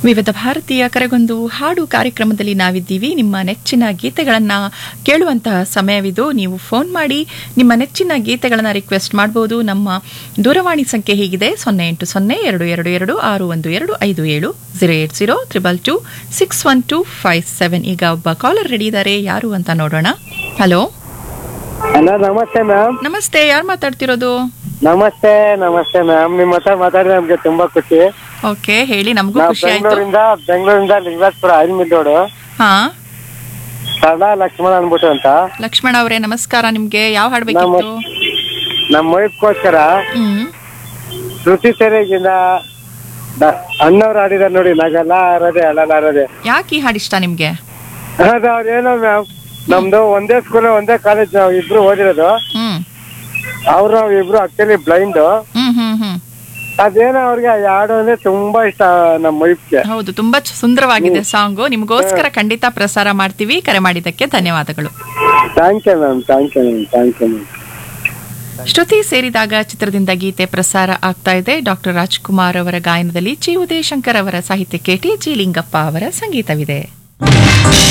ವಿವಿಧ ಭಾರತೀಯ ಕರೆಗೊಂದು ಹಾಡು ಕಾರ್ಯಕ್ರಮದಲ್ಲಿ ನಾವಿದ್ದೀವಿ ನಿಮ್ಮ ನೆಚ್ಚಿನ ಗೀತೆಗಳನ್ನು ಕೇಳುವಂತಹ ಸಮಯವಿದು ನೀವು ಫೋನ್ ಮಾಡಿ ನಿಮ್ಮ ನೆಚ್ಚಿನ ಗೀತೆಗಳನ್ನು ರಿಕ್ವೆಸ್ಟ್ ಮಾಡಬಹುದು ನಮ್ಮ ದೂರವಾಣಿ ಸಂಖ್ಯೆ ಹೀಗಿದೆ ಸೊನ್ನೆ ಎಂಟು ಸೊನ್ನೆ ಎರಡು ಎರಡು ಎರಡು ಆರು ಒಂದು ಎರಡು ಐದು ಏಳು zero eight zero triple two six one two five seven ಈಗ ಒಬ್ಬ ಕಾಲರ್ ರೆಡಿ ಇದ್ದಾರೆ ಯಾರು ಅಂತ ನೋಡೋಣ ಹಲೋ ಹಲೋ ನಮಸ್ತೆ ಮ್ಯಾಮ್ ನಮಸ್ತೆ ಯಾರು ಮಾತಾಡ್ತಿರೋದು ನಮಸ್ತೆ ನಮಸ್ತೆ ಮ್ಯಾಮ್ ನಿಮ್ಮ ಹತ್ರ ಮಾತಾಡಿದ್ರೆ ನಮ್ಗೆ ತುಂಬಾ ಖುಷಿ ಓಕೆ ಹೇಳಿ ನಮಗೂ ನಾವು ಖುಷಿ ಆಯ್ತು ಬೆಂಗಳೂರಿಂದ ಬೆಂಗಳೂರಿಂದ ಲಿಂಗರಾಜಪುರ ಆಯಿಲ್ ಮಿಲ್ ರೋಡು ಹಾ ಸರಳ ಲಕ್ಷ್ಮಣ ಅನ್ಬಿಟ್ಟು ಅಂತ ಲಕ್ಷ್ಮಣ ಅವರೇ ನಮಸ್ಕಾರ ನಿಮ್ಗೆ ಯಾವ ಹಾಡ್ ಬೇಕಿತ್ತು ನಮ್ಮ ವೈಫ್ಗೋಸ್ಕರ ಹ್ಮ್ ಶ್ರುತಿ ಸೆರೆಗಿಂದ ಅಣ್ಣವ್ರು ಆಡಿದಾರೆ ನೋಡಿ ನಗಲ್ಲ ಆರದೆ ಅಳಲಾರದೆ ಯಾಕೆ ಈ ಹಾಡು ಇಷ್ಟ ನಿಮ್ಗೆ ಅದು ಅವ್ರೇನೋ ಮ್ಯಾಮ್ ನಮ್ದು ಒಂದೇ ಸ್ಕೂಲ್ ಒಂದೇ ಕಾಲೇಜ್ ನಾವು ಇಬ್ರು ಓದಿರೋದು ಹ್ಮ್ ಅವ್ರು ನಾವ್ ಇಬ್ರು ಆಕ್ಚುಲಿ ಬ್ಲೈಂಡ್ ಹ್ಮ್ ಹ್ಮ್ ಹ್ಮ್ ಅದೇನೋ ಅವ್ರಿಗೆ ಆ ಹಾಡು ಅಂದ್ರೆ ತುಂಬಾ ಇಷ್ಟ ನಮ್ಮ ವೈಫ್ಗೆ ಹೌದು ತುಂಬಾ ಚ- ಸುಂದರವಾಗಿದೆ ಸಾಂಗು ನಿಮಗೋಸ್ಕರ ಖಂಡಿತ ಪ್ರಸಾರ ಮಾಡ್ತೀವಿ ಕರೆ ಮಾಡಿದ್ದಕ್ಕೆ ಧನ್ಯವಾದಗಳು thank you ma'am thank you ma'am thank you ma'am Shruti Seridaga ಚಿತ್ರದಿಂದ ಗೀತೆ ಪ್ರಸಾರ ಆಗ್ತಾ ಇದೆ ಡಾಕ್ಟರ್ ರಾಜ್ಕುಮಾರ್ ಅವರ ಗಾಯನದಲ್ಲಿ ಚಿ ಉದಯಶಂಕರ್ ಅವರ ಸಾಹಿತ್ಯಕ್ಕೆ ಟಿ ಜಿ ಲಿಂಗಪ್ಪ ಅವರ ಸಂಗೀತವಿದೆ